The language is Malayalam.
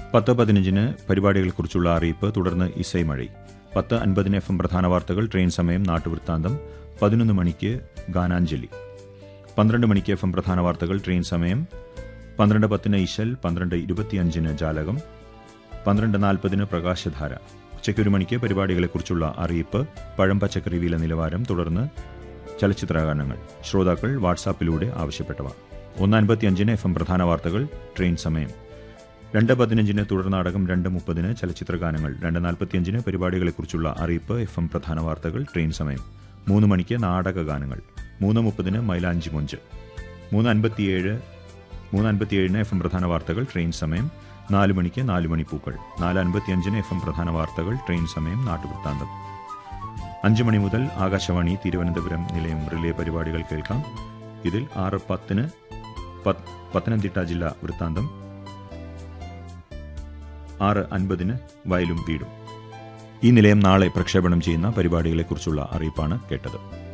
പത്ത് പതിനഞ്ചിന് പരിപാടികളെക്കുറിച്ചുള്ള അറിയിപ്പ് തുടർന്ന് ഇസൈ മഴ പത്ത് അൻപതിന് എഫ് എം പ്രധാന വാർത്തകൾ ട്രെയിൻ സമയം നാട്ടുവൃത്താന്തം പതിനൊന്ന് മണിക്ക് ഗാനാഞ്ജലി പന്ത്രണ്ട് മണിക്ക് എഫ് എം പ്രധാന വാർത്തകൾ ട്രെയിൻ സമയം പന്ത്രണ്ട് പത്തിന് ഇശൽ പന്ത്രണ്ട് ഇരുപത്തിയഞ്ചിന് ജാലകം പന്ത്രണ്ട് നാൽപ്പതിന് പ്രകാശധാര ഉച്ചയ്ക്ക് ഒരു മണിക്ക് പരിപാടികളെക്കുറിച്ചുള്ള അറിയിപ്പ് പഴം പച്ചക്കറി വില നിലവാരം തുടർന്ന് ചലച്ചിത്രഗാനങ്ങൾ ശ്രോതാക്കൾ വാട്സാപ്പിലൂടെ ആവശ്യപ്പെട്ടവ ഒന്ന് അൻപത്തിയഞ്ചിന് എഫ് എം പ്രധാന വാർത്തകൾ ട്രെയിൻ സമയം രണ്ട് പതിനഞ്ചിന് തുടർനാടകം രണ്ട് മുപ്പതിന് ചലച്ചിത്രഗാനങ്ങൾ രണ്ട് നാൽപ്പത്തിയഞ്ചിന് പരിപാടികളെക്കുറിച്ചുള്ള അറിയിപ്പ് എഫ് എം പ്രധാന വാർത്തകൾ ട്രെയിൻ സമയം മൂന്ന് മണിക്ക് നാടക ഗാനങ്ങൾ മൂന്ന് മുപ്പതിന് മൈലാഞ്ചി മൊഞ്ച് മൂന്ന് അൻപത്തിയേഴ് മൂന്ന് അൻപത്തിയേഴിന് എഫ് എം പ്രധാന വാർത്തകൾ ട്രെയിൻ സമയം നാല് മണിക്ക് നാല് മണിപ്പൂക്കൾ നാല് അൻപത്തിയഞ്ചിന് എഫ് എം പ്രധാന വാർത്തകൾ ട്രെയിൻ സമയം നാട്ടുവൃത്താന്തം അഞ്ച് മണി മുതൽ ആകാശവാണി തിരുവനന്തപുരം നിലയം റിലേ പരിപാടികൾ കേൾക്കാം ഇതിൽ ആറ് പത്തിന് പത്ത് പത്തനംതിട്ട ജില്ലാ വൃത്താന്തം ആറ് അൻപതിന് വയലും വീടും ഈ നിലയം നാളെ പ്രക്ഷേപണം ചെയ്യുന്ന പരിപാടികളെക്കുറിച്ചുള്ള അറിയിപ്പാണ് കേട്ടത്